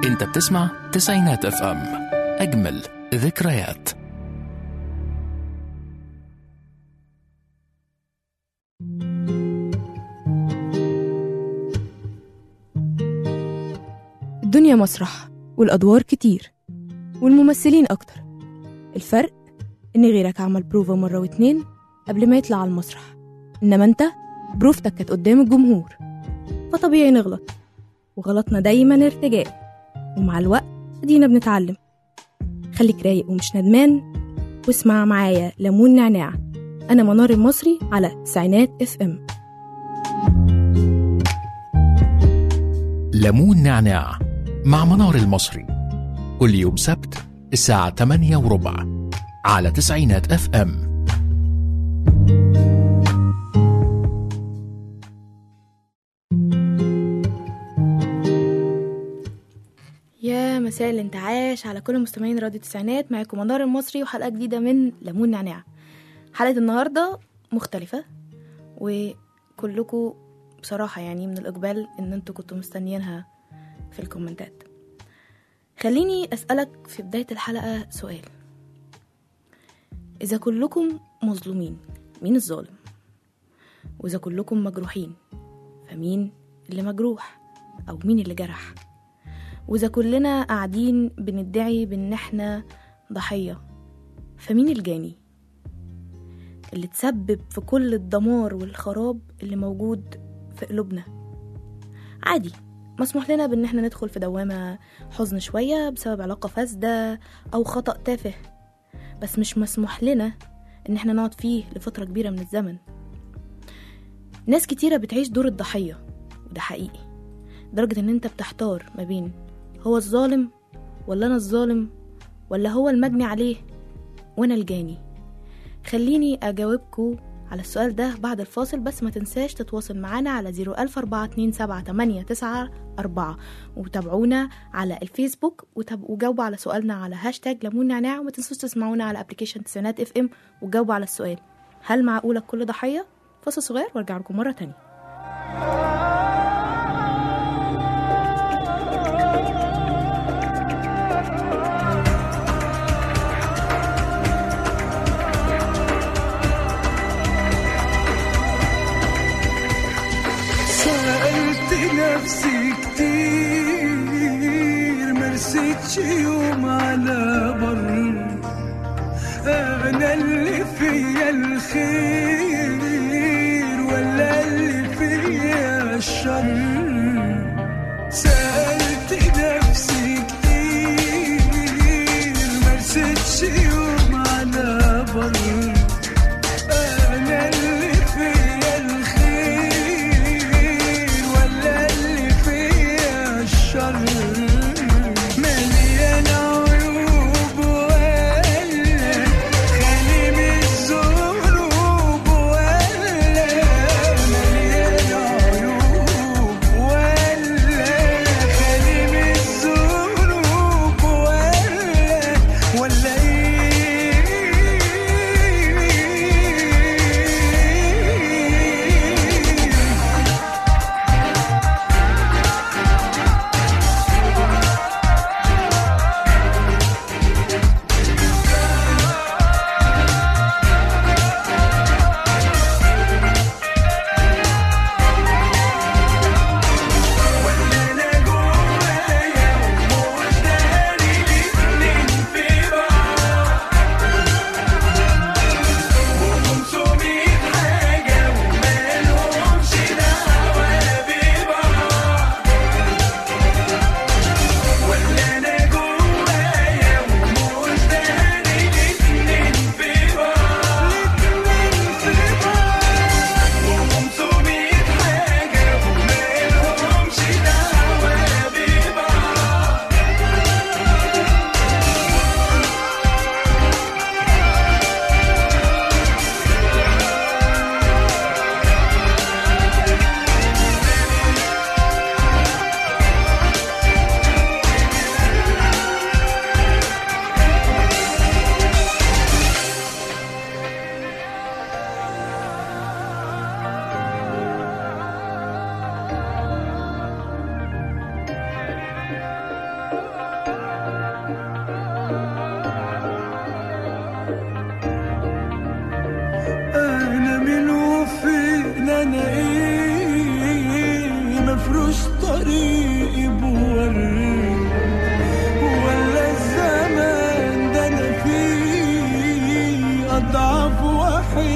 انت بتسمع تسعينات اف ام اجمل ذكريات الدنيا مسرح والأدوار كتير والممثلين أكتر الفرق إن غيرك عمل بروفا مرة واتنين قبل ما يطلع على المسرح إنما أنت بروفتك كانت قدام الجمهور فطبيعي نغلط وغلطنا دايما ارتجاء ومع الوقت ادينا بنتعلم خليك رايق ومش ندمان واسمع معايا ليمون نعناع أنا منار المصري على تسعينات اف ام ليمون نعناع مع منار المصري كل يوم سبت الساعة 8 وربع على تسعينات اف ام يا مساء الانتعاش على كل مستمعين راديو التسعينات معاكم منار المصري وحلقة جديدة من ليمون نعناع حلقة النهاردة مختلفة وكلكم بصراحة يعني من الإقبال إن انتوا كنتوا مستنيينها في الكومنتات خليني أسألك في بداية الحلقة سؤال إذا كلكم مظلومين مين الظالم؟ وإذا كلكم مجروحين فمين اللي مجروح؟ أو مين اللي جرح؟ وإذا كلنا قاعدين بندعي بإن إحنا ضحية فمين الجاني؟ اللي تسبب في كل الدمار والخراب اللي موجود في قلوبنا عادي مسموح لنا بإن إحنا ندخل في دوامة حزن شوية بسبب علاقة فاسدة أو خطأ تافه بس مش مسموح لنا إن إحنا نقعد فيه لفترة كبيرة من الزمن ناس كتيرة بتعيش دور الضحية وده حقيقي لدرجة إن أنت بتحتار ما بين هو الظالم ولا أنا الظالم ولا هو المجني عليه وأنا الجاني خليني أجاوبكوا على السؤال ده بعد الفاصل بس ما تنساش تتواصل معانا على 014278994 وتابعونا على الفيسبوك وتاب- وجاوبوا على سؤالنا على هاشتاج ليمون نعناع وما تنسوش تسمعونا على ابلكيشن تسعينات اف ام وجاوبوا على السؤال هل معقولة كل ضحية؟ فاصل صغير وارجع لكم مرة تانية سألت نفسي كتير مرستش يوم على بر أنا اللي فيا الخير ولا اللي فيا الشر سألت نفسي كتير مرستش يوم على بر أنا اللي فيا الخير ولا اللي فيا الشر مليان عيوب ولا خالي من الذنوب ولا مليان عيوب ولا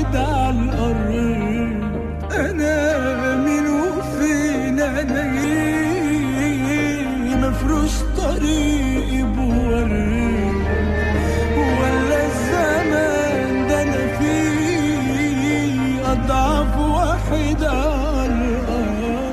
واحد على الأرض أنا مين وفين أنا إيه مفروش طريقي بورد ولا الزمان ده أنا فيه أضعف واحد على الأرض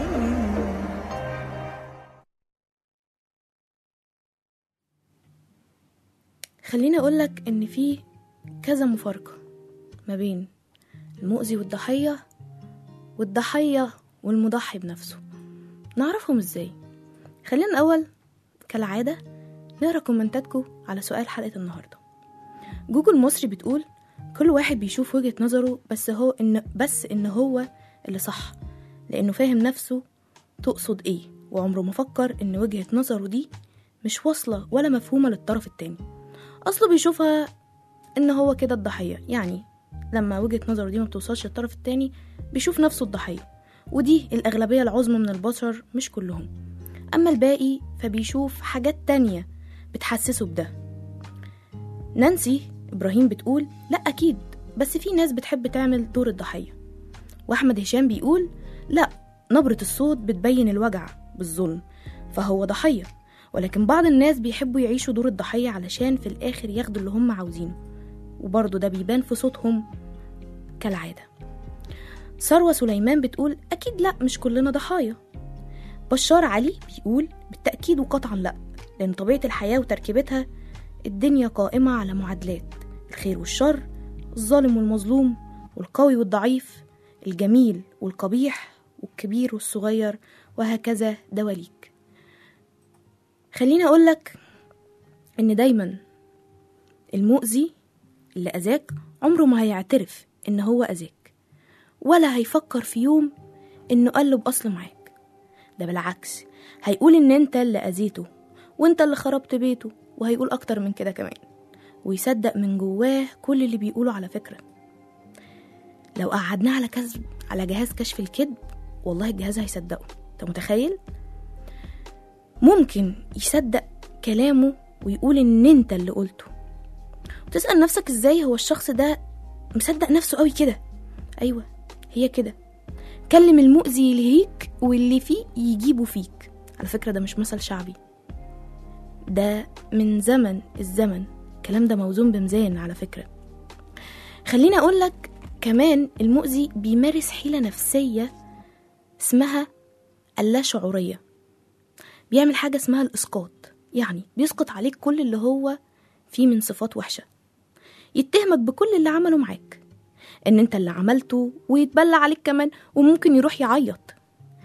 خليني أقولك إن في كذا مفارقة ما بين المؤذي والضحية والضحية والمضحي بنفسه نعرفهم إزاي خلينا الأول كالعادة نقرا كومنتاتكم على سؤال حلقة النهاردة جوجل مصري بتقول كل واحد بيشوف وجهة نظره بس هو إن بس إن هو اللي صح لأنه فاهم نفسه تقصد إيه وعمره ما فكر إن وجهة نظره دي مش واصلة ولا مفهومة للطرف التاني أصله بيشوفها إن هو كده الضحية يعني لما وجهة نظره دي ما بتوصلش للطرف التاني بيشوف نفسه الضحية ودي الأغلبية العظمى من البشر مش كلهم أما الباقي فبيشوف حاجات تانية بتحسسه بده نانسي إبراهيم بتقول لأ أكيد بس في ناس بتحب تعمل دور الضحية وأحمد هشام بيقول لأ نبرة الصوت بتبين الوجع بالظلم فهو ضحية ولكن بعض الناس بيحبوا يعيشوا دور الضحية علشان في الآخر ياخدوا اللي هم عاوزينه وبرضه ده بيبان في صوتهم كالعادة ثروة سليمان بتقول أكيد لأ مش كلنا ضحايا بشار علي بيقول بالتأكيد وقطعا لأ لأن طبيعة الحياة وتركيبتها الدنيا قائمة على معادلات الخير والشر الظالم والمظلوم والقوي والضعيف الجميل والقبيح والكبير والصغير وهكذا دواليك خليني أقولك إن دايما المؤذي اللي أذاك عمره ما هيعترف إن هو أذاك ولا هيفكر في يوم إنه قلب أصل معاك ده بالعكس هيقول إن أنت اللي أذيته وأنت اللي خربت بيته وهيقول أكتر من كده كمان ويصدق من جواه كل اللي بيقوله على فكرة لو قعدناه على كذب على جهاز كشف الكذب والله الجهاز هيصدقه انت متخيل ممكن يصدق كلامه ويقول ان انت اللي قلته وتسأل نفسك ازاي هو الشخص ده مصدق نفسه قوي كده ايوه هي كده كلم المؤذي يلهيك واللي فيه يجيبه فيك على فكرة ده مش مثل شعبي ده من زمن الزمن الكلام ده موزون بميزان على فكرة خليني أقولك كمان المؤذي بيمارس حيلة نفسية اسمها اللاشعورية بيعمل حاجة اسمها الإسقاط يعني بيسقط عليك كل اللي هو فيه من صفات وحشة يتهمك بكل اللي عمله معاك ان انت اللي عملته ويتبلى عليك كمان وممكن يروح يعيط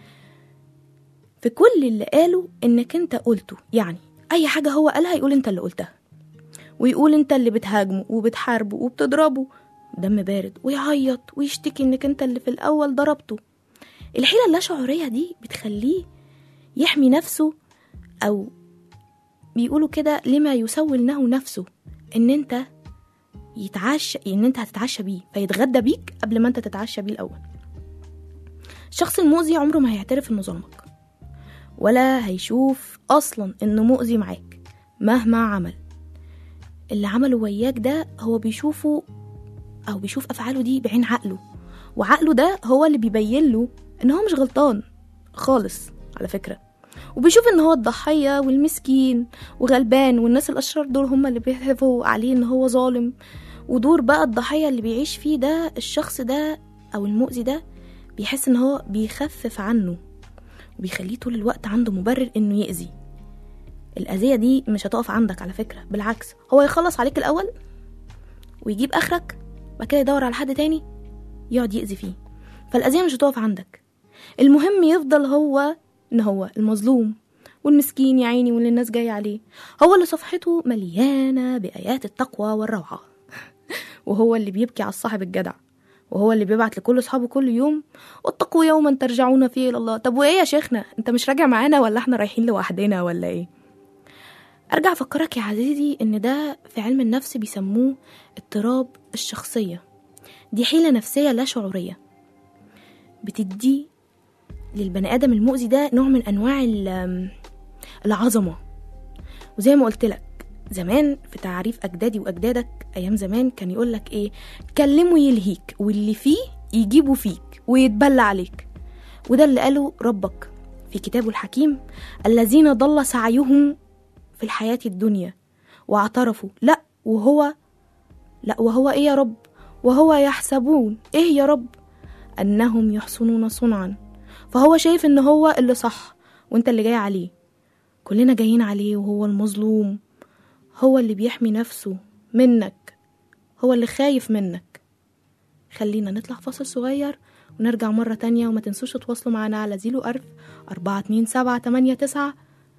في كل اللي قاله انك انت قلته يعني اي حاجة هو قالها يقول انت اللي قلتها ويقول انت اللي بتهاجمه وبتحاربه وبتضربه دم بارد ويعيط ويشتكي انك انت اللي في الاول ضربته الحيلة اللاشعورية دي بتخليه يحمي نفسه او بيقولوا كده لما يسول له نفسه ان انت يتعشى ان انت هتتعشى بيه فيتغدى بيك قبل ما انت تتعشى بيه الاول الشخص المؤذي عمره ما هيعترف انه ظلمك ولا هيشوف اصلا انه مؤذي معاك مهما عمل اللي عمله وياك ده هو بيشوفه او بيشوف افعاله دي بعين عقله وعقله ده هو اللي بيبين له ان هو مش غلطان خالص على فكره وبيشوف ان هو الضحيه والمسكين وغلبان والناس الاشرار دول هم اللي بيحلفوا عليه ان هو ظالم ودور بقى الضحيه اللي بيعيش فيه ده الشخص ده او المؤذي ده بيحس ان هو بيخفف عنه وبيخليه طول الوقت عنده مبرر انه يأذي الأذية دي مش هتقف عندك على فكرة بالعكس هو يخلص عليك الأول ويجيب آخرك بعد كده يدور على حد تاني يقعد يأذي فيه فالأذية مش هتقف عندك المهم يفضل هو إن هو المظلوم والمسكين يا عيني واللي الناس جاية عليه هو اللي صفحته مليانة بآيات التقوى والروعة وهو اللي بيبكي على الصاحب الجدع وهو اللي بيبعت لكل اصحابه كل يوم واتقوا يوما ترجعون فيه الى الله طب وايه يا شيخنا انت مش راجع معانا ولا احنا رايحين لوحدنا ولا ايه ارجع افكرك يا عزيزي ان ده في علم النفس بيسموه اضطراب الشخصيه دي حيله نفسيه لا شعوريه بتدي للبني ادم المؤذي ده نوع من انواع ال- العظمه وزي ما قلت لك زمان في تعريف اجدادي واجدادك ايام زمان كان يقول لك ايه كلمه يلهيك واللي فيه يجيبه فيك ويتبلى عليك وده اللي قاله ربك في كتابه الحكيم الذين ضل سعيهم في الحياة الدنيا واعترفوا لا وهو لا وهو ايه يا رب وهو يحسبون ايه يا رب انهم يحسنون صنعا فهو شايف ان هو اللي صح وانت اللي جاي عليه كلنا جايين عليه وهو المظلوم هو اللي بيحمي نفسه منك هو اللي خايف منك خلينا نطلع فاصل صغير ونرجع مرة تانية وما تنسوش تتواصلوا معنا على زيرو ألف أربعة اتنين سبعة تمانية تسعة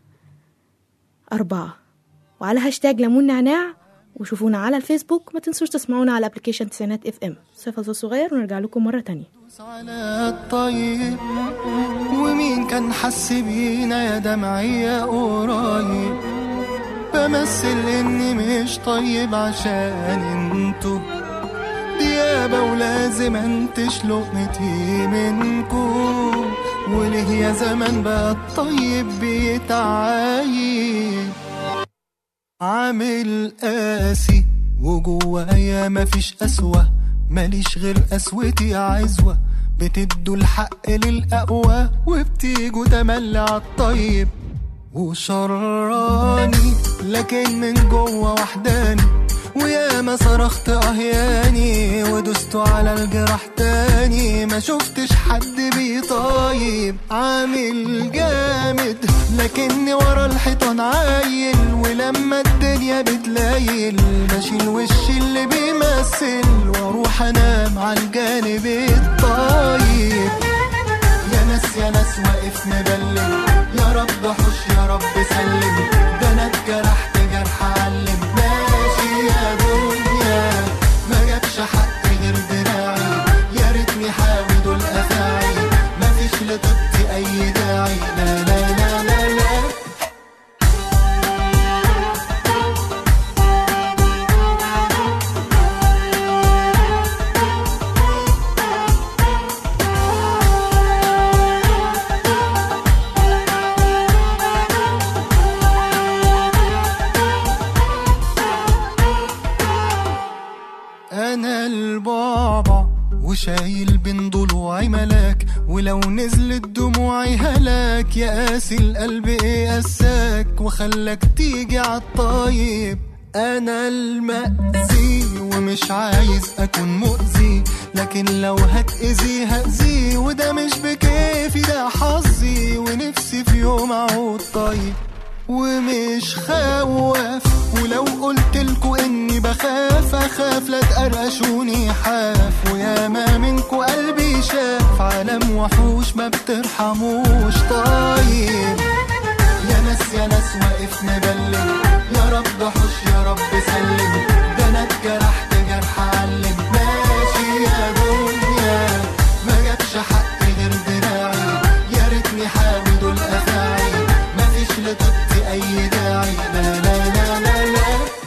أربعة وعلى هاشتاج ليمون نعناع وشوفونا على الفيسبوك ما تنسوش تسمعونا على ابلكيشن تسعينات اف ام فاصل صغير ونرجع لكم مرة تانية دوس على الطيب ومين كان حس بينا يا دمعي يا قريب بمثل اني مش طيب عشان انتو ديابة ولازم انتش لقمتي منكو وليه يا زمان بقى الطيب بيتعايب عامل قاسي وجوايا مفيش قسوة ماليش غير قسوتي عزوة بتدوا الحق للأقوى وبتيجوا تملي عالطيب وشراني لكن من جوه وحداني ويا ما صرخت اهياني ودست على الجراح تاني ما شفتش حد بيطايب عامل جامد لكني ورا الحيطان عايل ولما الدنيا بتلايل بشيل وشي اللي بيمثل واروح انام على الجانب الطيب يا ناس يا ناس واقف مبلم يا رب حش يا رب سلم ده انا اتجرحت جرح علم ماشي يا دنيا ما جابش حق غير دراعي يا ريتني حاوي دول افاعي مفيش لطيبتي اي داعي لا لا لا لا لا انا البابا وشايل بين ضلوعي ملاك ولو نزلت دموعي هلاك يا قاسي القلب ايه قساك وخلاك تيجي عالطيب انا المأذي ومش عايز اكون مؤذي لكن لو هتأذي هأذي وده مش بكيفي ده حظي ونفسي في يوم اعود طيب ومش خواف ولو قلت لكم اني بخاف اخاف لا تقرقشوني حاف ويا ما منكو قلبي شاف عالم وحوش ما بترحموش طيب يا ناس يا ناس واقف مبلم يا رب حش يا رب سلم ده انا اتجرحت جرح علم ماشي يا دنيا ما جابش حق غير دراعي يا ريتني حاوي دول افاعي مفيش لطيبتي اي داعي لا لا لا لا لا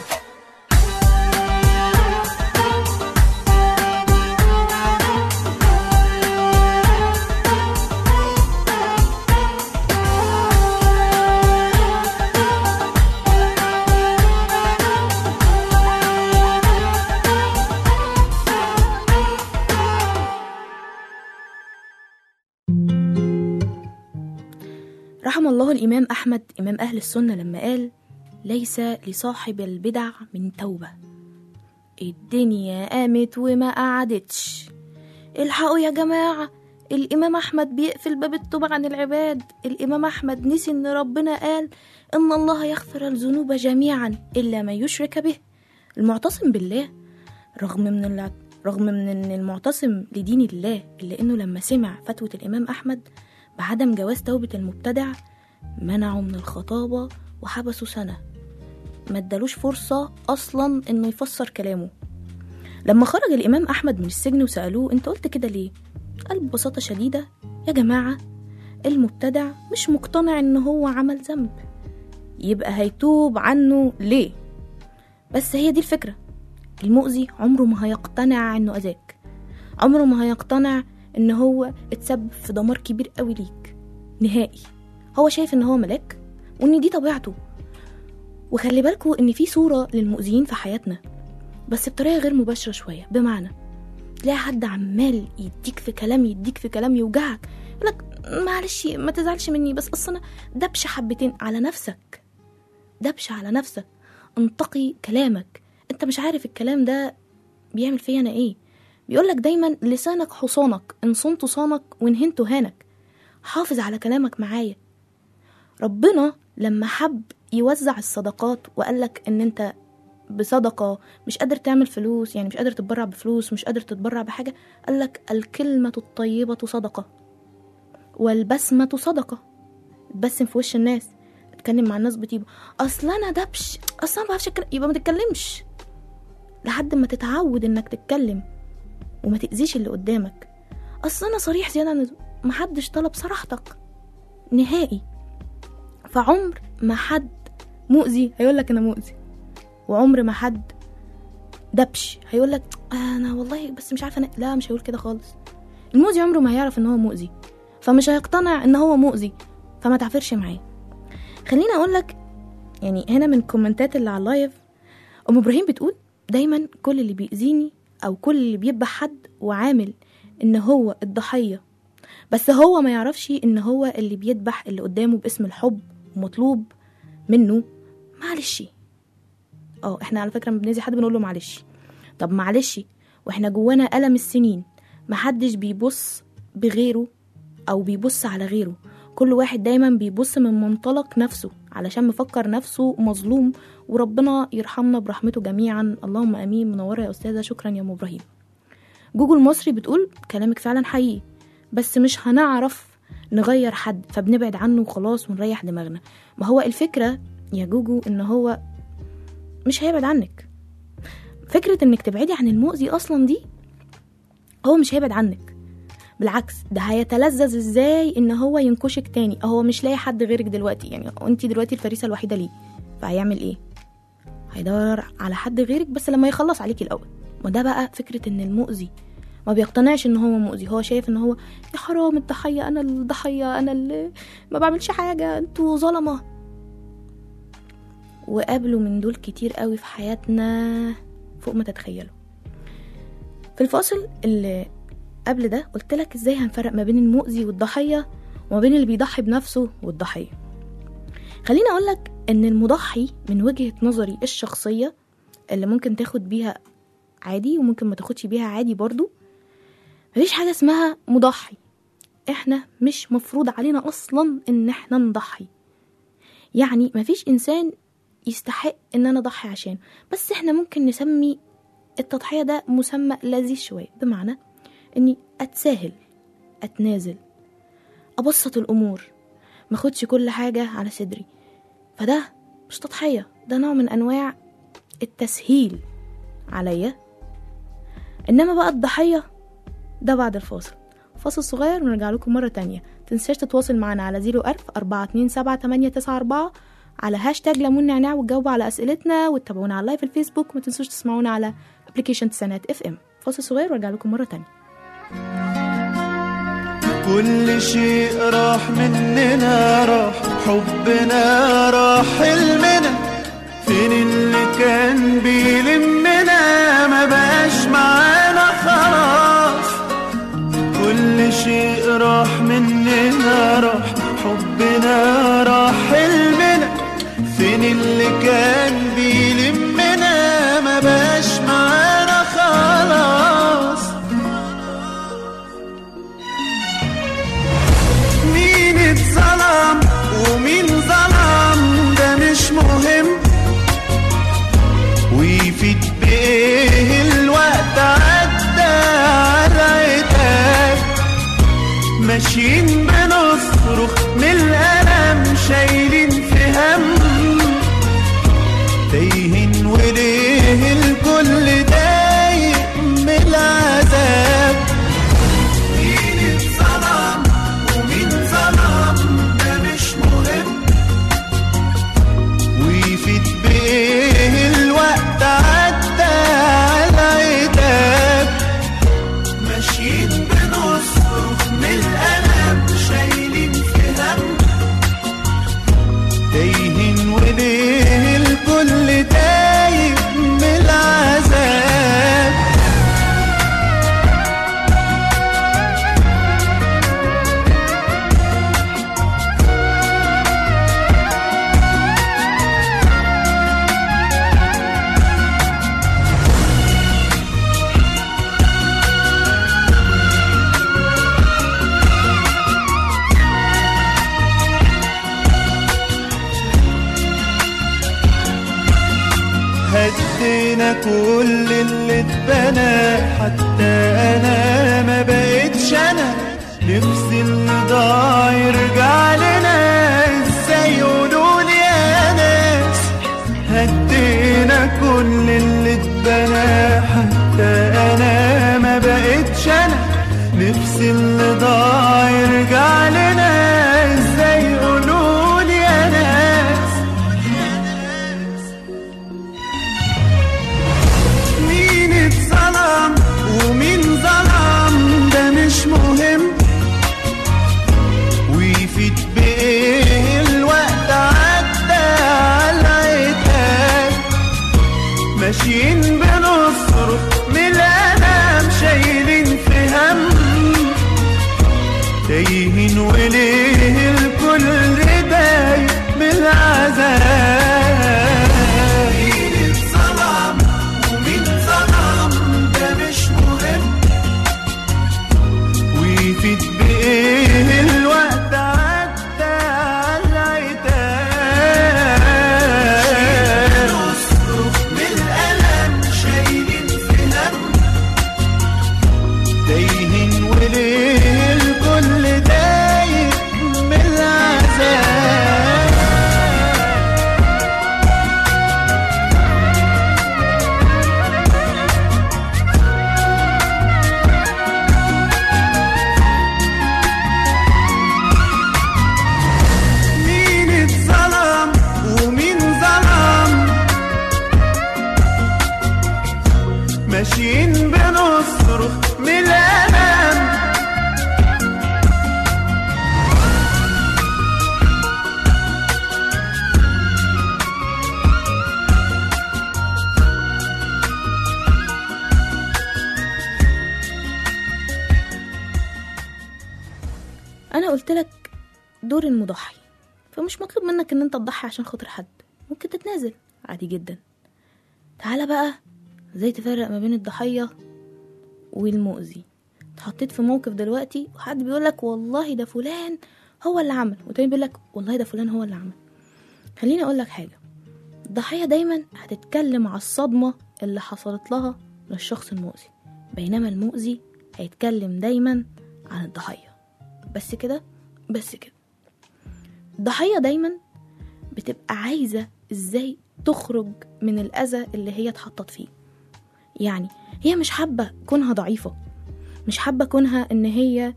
رحم الله الإمام أحمد إمام أهل السنة لما قال ليس لصاحب البدع من توبة الدنيا قامت وما قعدتش الحقوا يا جماعة الإمام أحمد بيقفل باب التوبة عن العباد الإمام أحمد نسي إن ربنا قال إن الله يغفر الذنوب جميعا إلا ما يشرك به المعتصم بالله رغم من الع- رغم من إن المعتصم لدين الله إلا إنه لما سمع فتوى الإمام أحمد بعدم جواز توبة المبتدع منعه من الخطابة وحبسه سنة ما ادالوش فرصة أصلا إنه يفسر كلامه لما خرج الإمام أحمد من السجن وسألوه أنت قلت كده ليه؟ قال ببساطة شديدة يا جماعة المبتدع مش مقتنع إن هو عمل ذنب يبقى هيتوب عنه ليه؟ بس هي دي الفكرة المؤذي عمره ما هيقتنع إنه أذاك عمره ما هيقتنع إن هو اتسبب في دمار كبير قوي ليك نهائي هو شايف إن هو ملاك وإن دي طبيعته وخلي بالكوا إن في صورة للمؤذيين في حياتنا بس بطريقه غير مباشره شويه بمعنى تلاقي حد عمال يديك في كلام يديك في كلام يوجعك يقولك معلش ما تزعلش مني بس اصل انا دبش حبتين على نفسك دبش على نفسك انتقي كلامك انت مش عارف الكلام ده بيعمل فيا انا ايه بيقولك دايما لسانك حصانك ان صنت صانك وان هنت هانك حافظ على كلامك معايا ربنا لما حب يوزع الصدقات وقالك ان انت بصدقة مش قادر تعمل فلوس يعني مش قادر تتبرع بفلوس مش قادر تتبرع بحاجة قالك الكلمة الطيبة صدقة والبسمة صدقة تبسم في وش الناس اتكلم مع الناس بطيبة اصل انا دبش اصل انا ما بعرفش اتكلم يبقى ما تتكلمش لحد ما تتعود انك تتكلم وما تأذيش اللي قدامك اصل انا صريح زيادة عن اللزوم. محدش طلب صراحتك نهائي فعمر ما حد مؤذي هيقولك انا مؤذي وعمر ما حد دبش هيقولك انا والله بس مش عارفه انا لا مش هيقول كده خالص المؤذي عمره ما هيعرف ان هو مؤذي فمش هيقتنع ان هو مؤذي فما تعفرش معاه خليني اقول لك يعني هنا من الكومنتات اللي على اللايف ام ابراهيم بتقول دايما كل اللي بيأذيني او كل اللي بيذبح حد وعامل ان هو الضحيه بس هو ما يعرفش ان هو اللي بيذبح اللي قدامه باسم الحب ومطلوب منه معلش اه احنا على فكره لما بنأذي حد بنقول له معلش طب معلش واحنا جوانا ألم السنين محدش بيبص بغيره او بيبص على غيره كل واحد دايما بيبص من منطلق نفسه علشان مفكر نفسه مظلوم وربنا يرحمنا برحمته جميعا اللهم امين منوره يا استاذه شكرا يا ام ابراهيم جوجل مصري بتقول كلامك فعلا حقيقي بس مش هنعرف نغير حد فبنبعد عنه وخلاص ونريح دماغنا ما هو الفكره يا جوجو ان هو مش هيبعد عنك فكرة انك تبعدي عن المؤذي اصلا دي هو مش هيبعد عنك بالعكس ده هيتلذذ ازاي ان هو ينكشك تاني هو مش لاقي حد غيرك دلوقتي يعني انت دلوقتي الفريسة الوحيدة ليه فهيعمل ايه هيدور على حد غيرك بس لما يخلص عليكي الاول وده بقى فكرة ان المؤذي ما بيقتنعش ان هو مؤذي هو شايف ان هو يا حرام الضحية انا الضحية انا اللي ما بعملش حاجة انتوا ظلمة وقابلوا من دول كتير قوي في حياتنا فوق ما تتخيلوا في الفاصل اللي قبل ده قلت لك ازاي هنفرق ما بين المؤذي والضحية وما بين اللي بيضحي بنفسه والضحية خليني اقول لك ان المضحي من وجهة نظري الشخصية اللي ممكن تاخد بيها عادي وممكن ما تاخدش بيها عادي برضو مفيش حاجة اسمها مضحي احنا مش مفروض علينا اصلا ان احنا نضحي يعني مفيش انسان يستحق ان انا اضحي عشانه بس احنا ممكن نسمي التضحية ده مسمى لذيذ شوية بمعنى اني اتساهل اتنازل ابسط الامور ماخدش كل حاجة على صدري فده مش تضحية ده نوع من انواع التسهيل عليا انما بقى الضحية ده بعد الفاصل فاصل صغير ونرجع لكم مرة تانية تنساش تتواصل معنا على زيرو ألف أربعة اتنين سبعة تمانية تسعة أربعة على هاشتاج ليمون نعناع وتجاوبوا على أسئلتنا وتتابعونا على لايف الفيسبوك وما تنسوش تسمعونا على ابلكيشن تسانات اف ام فاصل صغير وارجع لكم مرة تانية كل شيء راح مننا راح حبنا راح حلمنا فين اللي كان بيلمنا ما بقاش معانا خلاص كل شيء راح مننا راح حبنا راح حلمنا فين اللي كان بيلمنا ما بقاش معانا خلاص مين اتظلم ومين ظلم ده مش مهم ويفيد هدينا كل اللي اتبنى حتى انا ما بقتش انا نفسي اللي ضاع يرجع لنا ازاي يقولولي يا ناس هدينا كل اللي اتبنى حتى انا ما بقتش انا نفسي اللي ضاع يرجع لنا ازاي يقولولي يا ناس مين اتظلم ومين ظلم ده مش مهم ويفيد بايه الوقت عدى على العتاب ماشيين بنصرف من الالم شايلين في هم تايهين وليه الكل دايق بالعذاب مين اتظلم ومين ظلم ده مش مهم ويفيد بايه الوقت عدى على العتاب نصرف من الالم شايلين في هم تايهين وليه الكل دايق من العذاب مين اتظلم ومين ظلم ماشيين بنصرخ من الألم انا قلت لك دور المضحي فمش مطلوب منك ان انت تضحي عشان خاطر حد ممكن تتنازل عادي جدا تعالى بقى ازاي تفرق ما بين الضحية والمؤذي اتحطيت في موقف دلوقتي وحد بيقولك والله ده فلان هو اللي عمل وتاني بيقولك والله ده فلان هو اللي عمل خليني اقولك حاجة الضحية دايما هتتكلم على الصدمة اللي حصلت لها للشخص المؤذي بينما المؤذي هيتكلم دايما عن الضحية بس كده بس كده الضحية دايما بتبقى عايزة ازاي تخرج من الأذى اللي هي اتحطت فيه يعني هي مش حابة كونها ضعيفة مش حابة كونها ان هي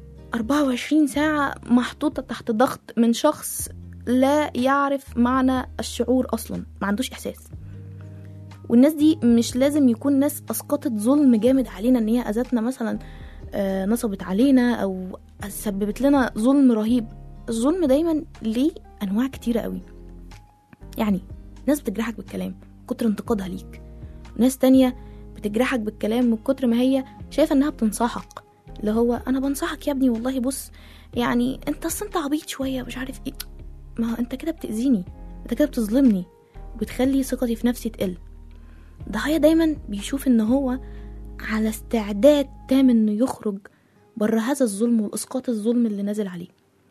24 ساعة محطوطة تحت ضغط من شخص لا يعرف معنى الشعور أصلا ما عندوش إحساس والناس دي مش لازم يكون ناس أسقطت ظلم جامد علينا ان هي أذتنا مثلا آه، نصبت علينا أو سببت لنا ظلم رهيب الظلم دايما ليه أنواع كتيرة قوي يعني ناس بتجرحك بالكلام كتر انتقادها ليك ناس تانية بتجرحك بالكلام من كتر ما هي شايفة انها بتنصحك اللي هو انا بنصحك يا ابني والله بص يعني انت اصلا انت عبيط شوية مش عارف ايه ما هو انت كده بتأذيني انت كده بتظلمني وبتخلي ثقتي في نفسي تقل ضحية دايما بيشوف ان هو على استعداد تام انه يخرج بره هذا الظلم والاسقاط الظلم اللي نازل عليه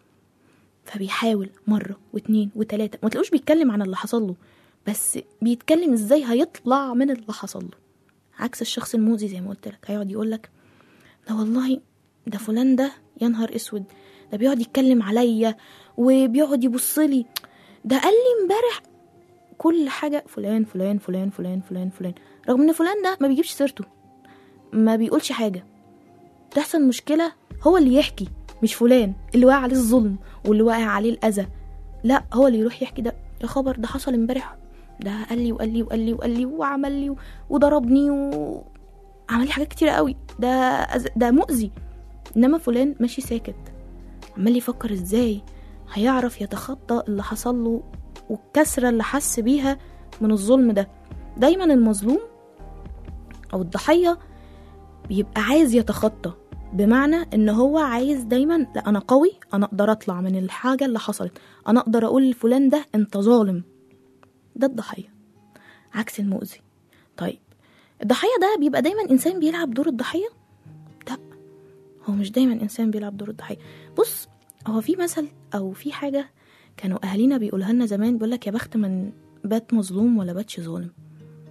فبيحاول مرة واتنين وتلاتة ما تلاقوش بيتكلم عن اللي حصل له بس بيتكلم ازاي هيطلع من اللي حصل له عكس الشخص المؤذي زي ما قلت لك هيقعد يقول لك ده والله ده فلان ده يا نهار اسود ده بيقعد يتكلم عليا وبيقعد يبص لي ده قال لي امبارح كل حاجه فلان فلان فلان فلان فلان فلان رغم ان فلان ده ما بيجيبش سيرته ما بيقولش حاجه تحصل مشكله هو اللي يحكي مش فلان اللي واقع عليه الظلم واللي واقع عليه الاذى لا هو اللي يروح يحكي ده يا خبر ده حصل امبارح ده قال لي وقال لي وقال لي وقال لي وعمل لي وضربني وعمل لي حاجات كتيرة قوي ده أز- ده مؤذي انما فلان ماشي ساكت عمال يفكر ازاي هيعرف يتخطى اللي حصل له والكسرة اللي حس بيها من الظلم ده دايما المظلوم او الضحية بيبقى عايز يتخطى بمعنى ان هو عايز دايما لا انا قوي انا اقدر اطلع من الحاجة اللي حصلت انا اقدر اقول لفلان ده انت ظالم ده الضحية عكس المؤذي طيب الضحية ده بيبقى دايما إنسان بيلعب دور الضحية لا هو مش دايما إنسان بيلعب دور الضحية بص هو في مثل أو في حاجة كانوا أهالينا بيقولها لنا زمان بيقولك يا بخت من بات مظلوم ولا باتش ظالم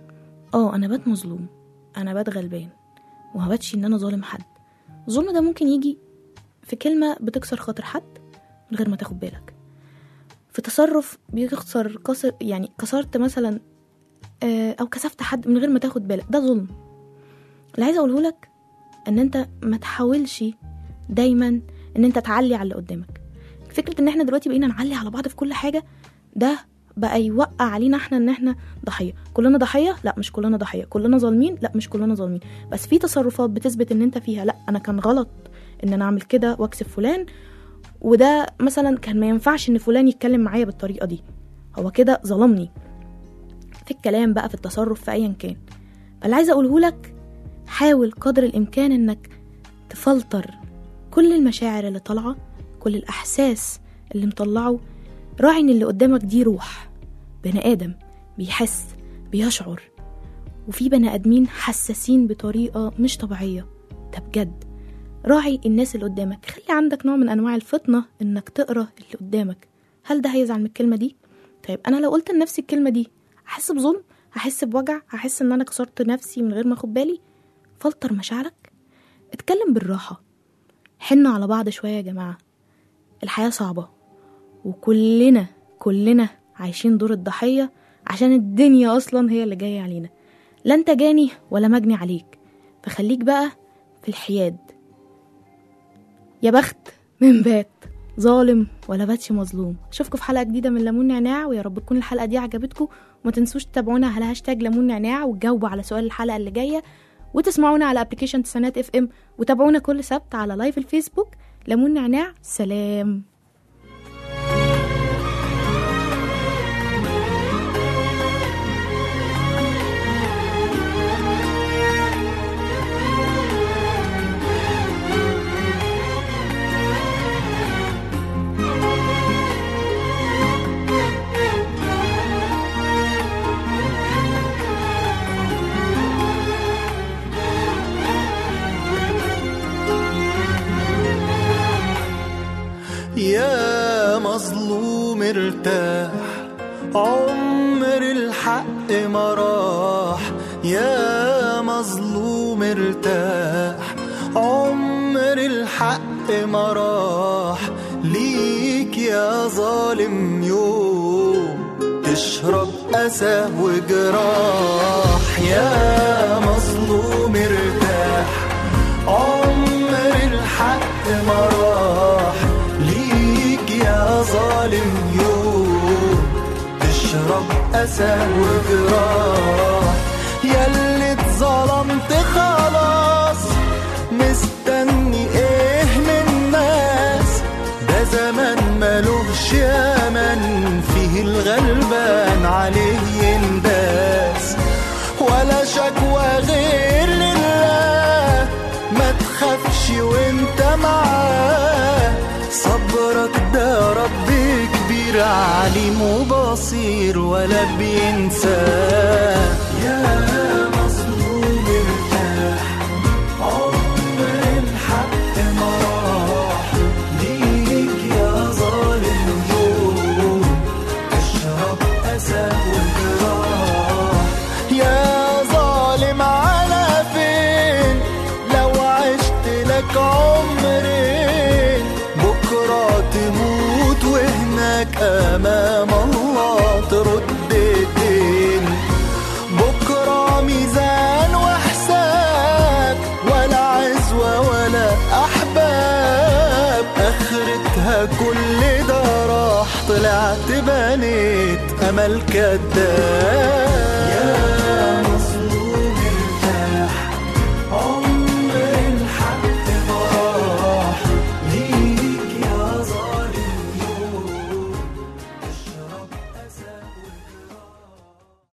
اه انا بات مظلوم انا بات غلبان ومباتش ان انا ظالم حد الظلم ده ممكن يجي في كلمة بتكسر خاطر حد من غير ما تاخد بالك في تصرف بيكسر كسر يعني كسرت مثلا آه، او كسفت حد من غير ما تاخد بالك ده ظلم اللي عايزه اقوله لك ان انت ما تحاولش دايما ان انت تعلي على اللي قدامك فكره ان احنا دلوقتي بقينا نعلي على بعض في كل حاجه ده بقى يوقع علينا احنا ان احنا ضحيه كلنا ضحيه لا مش كلنا ضحيه كلنا ظالمين لا مش كلنا ظالمين بس في تصرفات بتثبت ان انت فيها لا انا كان غلط ان انا اعمل كده واكسب فلان وده مثلا كان ما ينفعش ان فلان يتكلم معايا بالطريقه دي هو كده ظلمني في الكلام بقى في التصرف في ايا كان فاللي عايزه اقوله لك حاول قدر الامكان انك تفلتر كل المشاعر اللي طالعه كل الاحساس اللي مطلعه راعي ان اللي قدامك دي روح بني ادم بيحس بيشعر وفي بني ادمين حساسين بطريقه مش طبيعيه ده بجد راعي الناس اللي قدامك خلي عندك نوع من انواع الفطنه انك تقرا اللي قدامك هل ده هيزعل من الكلمه دي طيب انا لو قلت لنفسي الكلمه دي هحس بظلم هحس بوجع هحس ان انا كسرت نفسي من غير ما اخد بالي فلتر مشاعرك اتكلم بالراحه حنوا على بعض شويه يا جماعه الحياه صعبه وكلنا كلنا عايشين دور الضحيه عشان الدنيا اصلا هي اللي جايه علينا لا انت جاني ولا مجني عليك فخليك بقى في الحياد يا بخت من بات ظالم ولا باتش مظلوم اشوفكم في حلقه جديده من ليمون نعناع ويا رب تكون الحلقه دي عجبتكم وما تنسوش تتابعونا على هاشتاج ليمون نعناع وتجاوبوا على سؤال الحلقه اللي جايه وتسمعونا على ابلكيشن تسانات اف ام وتابعونا كل سبت على لايف الفيسبوك ليمون نعناع سلام يا مظلوم ارتاح عمر الحق ما راح يا مظلوم ارتاح عمر الحق ما راح ليك يا ظالم يوم تشرب أسى وجراح يا مظلوم ارتاح عمر الحق ما راح ليك يا ظالم يوم تشرب أسى وجراح ياللي اتظلمت خلاص مستني ايه من الناس ده زمان ملوش يمن فيه الغلبان عليه ينداس ولا شكوى غير لله ما تخافش وانت معاه صبرك ده رب كبير عليم وبصير ولا بينساه يا مظلوم ارتاح عمر الحق ما راح ليك يا ظالم يوم اشرب أسى وجراح يا ظالم على فين لو عشت لك عمرين بكرة تموت وهناك أمام الله ترد الدين بكرة ميزان وحساب ولا عزوة ولا أحباب آخرتها كل ده راح طلعت بنيت أمل كداب